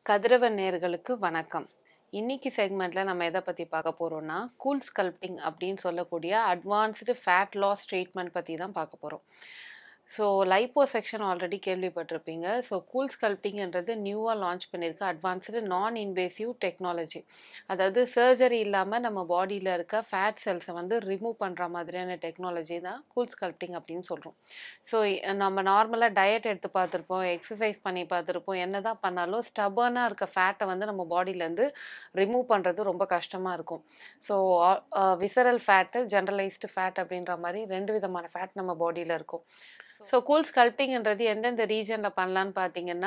கதிரவன் நேயர்களுக்கு வணக்கம் இன்னைக்கு செக்மெண்ட்ல நம்ம எதை பத்தி பார்க்க போறோம்னா கூல் ஸ்கல்ப்டிங் அப்படின்னு சொல்லக்கூடிய அட்வான்ஸ்டு ஃபேட் லாஸ் ட்ரீட்மெண்ட் பத்தி தான் பார்க்க போறோம் ஸோ லைப்போ செக்ஷன் ஆல்ரெடி கேள்விப்பட்டிருப்பீங்க ஸோ கூல் ஸ்கல்ப்டிங்ன்றது நியூவாக லான்ச் பண்ணியிருக்க அட்வான்ஸ்டு நான் இன்வேசிவ் டெக்னாலஜி அதாவது சர்ஜரி இல்லாமல் நம்ம பாடியில் இருக்க ஃபேட் செல்ஸை வந்து ரிமூவ் பண்ணுற மாதிரியான டெக்னாலஜி தான் கூல் ஸ்கல்ப்டிங் அப்படின்னு சொல்கிறோம் ஸோ நம்ம நார்மலாக டயட் எடுத்து பார்த்துருப்போம் எக்ஸசைஸ் பண்ணி பார்த்துருப்போம் என்ன தான் பண்ணாலும் ஸ்டபர்னாக இருக்க ஃபேட்டை வந்து நம்ம பாடியிலேருந்து ரிமூவ் பண்ணுறது ரொம்ப கஷ்டமாக இருக்கும் so visceral fat generalised fat அப்படின்ற மாதிரி ரெண்டு விதமான ஃபேட் நம்ம பாடியில் இருக்கும் ஸோ கூல் ஸ்கல்ப்டிங்ன்றது எந்தெந்த ரீஜனில் பண்ணலான்னு பார்த்தீங்கன்னா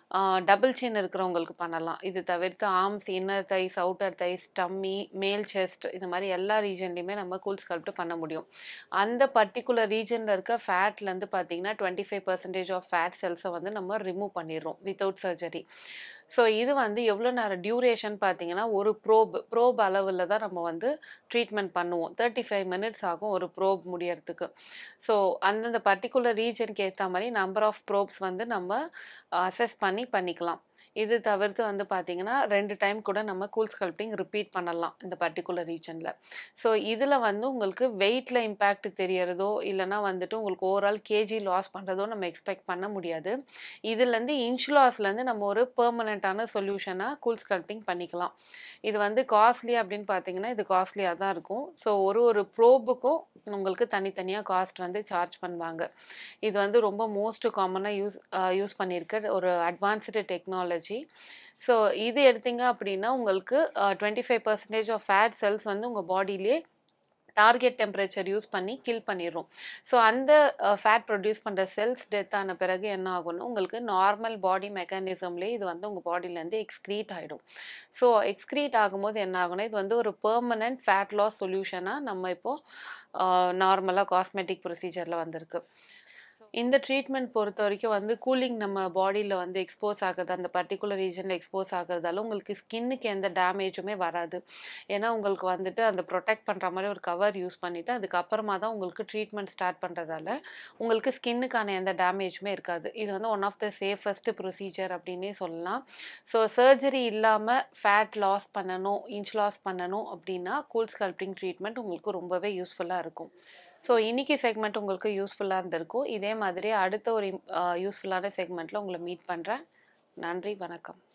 டபுள் சின் இருக்கிறவங்களுக்கு பண்ணலாம் இது தவிர்த்து arms inner thighs outer thighs tummy மேல் செஸ்ட் இந்த மாதிரி எல்லா ரீஜன்லையுமே நம்ம கூல் ஸ்கல்ப்ட் பண்ண முடியும் அந்த பர்டிகுலர் ரீஜனில் இருக்க ஃபேட்லேருந்து பார்த்தீங்கன்னா twenty five percentage of fat செல்ஸை வந்து நம்ம ரிமூவ் பண்ணிடுறோம் வித்தவுட் சர்ஜரி ஸோ இது வந்து எவ்வளோ நேரம் டியூரேஷன் பார்த்தீங்கன்னா ஒரு ப்ரோப் ப்ரோப் அளவில் தான் நம்ம வந்து ட்ரீட்மெண்ட் பண்ணுவோம் தேர்ட்டி ஃபைவ் மினிட்ஸ் ஆகும் ஒரு ப்ரோப் முடியறதுக்கு ஸோ அந்தந்த பர்டிகுலர் ரீஜனுக்கு ஏற்ற மாதிரி நம்பர் ஆஃப் ப்ரோப்ஸ் வந்து நம்ம அசஸ் பண்ணி பண்ணிக்கலாம் இது தவிர்த்து வந்து பார்த்தீங்கன்னா ரெண்டு டைம் கூட நம்ம கூல் ஸ்கல்ப்டிங் ரிப்பீட் பண்ணலாம் இந்த பர்டிகுலர் ரீஜனில் ஸோ இதில் வந்து உங்களுக்கு வெயிட்டில் இம்பேக்ட் தெரியறதோ இல்லைனா வந்துட்டு உங்களுக்கு ஓவரால் கேஜி லாஸ் பண்ணுறதோ நம்ம எக்ஸ்பெக்ட் பண்ண முடியாது இதுலேருந்து இன்ச் லாஸ்லேருந்து நம்ம ஒரு பெர்மனண்ட்டான சொல்யூஷனாக கூல் ஸ்கல்ப்டிங் பண்ணிக்கலாம் இது வந்து காஸ்ட்லி அப்படின்னு பார்த்தீங்கன்னா இது காஸ்ட்லியாக தான் இருக்கும் ஸோ ஒரு ஒரு ப்ரோபுக்கும் உங்களுக்கு தனித்தனியாக காஸ்ட் வந்து சார்ஜ் பண்ணுவாங்க இது வந்து ரொம்ப மோஸ்ட் காமனாக யூஸ் யூஸ் பண்ணியிருக்க ஒரு அட்வான்ஸ்டு டெக்னாலஜி ஸோ இது எடுத்தீங்க அப்படின்னா உங்களுக்கு twenty five percentage of fat cells வந்து உங்கள் பாடியிலே டார்கெட் டெம்பரேச்சர் யூஸ் பண்ணி கில் பண்ணிடுறோம் ஸோ அந்த ஃபேட் ப்ரொடியூஸ் பண்ணுற செல்ஸ் டெத் ஆன பிறகு என்ன ஆகும்னா உங்களுக்கு நார்மல் பாடி மெக்கானிசம்லேயே இது வந்து உங்கள் பாடியிலேருந்து எக்ஸ்க்ரீட் ஆகிடும் ஸோ எக்ஸ்க்ரீட் ஆகும்போது என்ன ஆகும்னா இது வந்து ஒரு பெர்மனன்ட் ஃபேட் லாஸ் சொல்யூஷனாக நம்ம இப்போது நார்மலாக காஸ்மெட்டிக் ப்ரொசீஜரில் வந்திருக்கு இந்த ட்ரீட்மெண்ட் பொறுத்த வரைக்கும் வந்து கூலிங் நம்ம பாடியில் வந்து எக்ஸ்போஸ் ஆகுது அந்த பர்டிகுலர் ரீஜனில் எக்ஸ்போஸ் ஆகுறதால உங்களுக்கு ஸ்கின்னுக்கு எந்த டேமேஜுமே வராது ஏன்னா உங்களுக்கு வந்துட்டு அந்த ப்ரொடெக்ட் பண்ணுற மாதிரி ஒரு கவர் யூஸ் பண்ணிவிட்டு அதுக்கப்புறமா தான் உங்களுக்கு ட்ரீட்மெண்ட் ஸ்டார்ட் பண்ணுறதால உங்களுக்கு ஸ்கின்னுக்கான எந்த டேமேஜுமே இருக்காது இது வந்து one of the safest procedure அப்படின்னே சொல்லலாம் ஸோ சர்ஜரி இல்லாமல் ஃபேட் லாஸ் பண்ணணும் இன்ச் லாஸ் பண்ணணும் அப்படின்னா கூல் ஸ்கல்ப்டிங் ட்ரீட்மெண்ட் உங்களுக்கு ரொம்பவே யூஸ்ஃபுல்லாக இருக்கும் ஸோ இன்றைக்கி செக்மெண்ட் உங்களுக்கு யூஸ்ஃபுல்லாக இருந்திருக்கும் இதே மாதிரி அடுத்த ஒரு யூஸ்ஃபுல்லான செக்மெண்ட்டில் உங்களை மீட் பண்ணுறேன் நன்றி வணக்கம்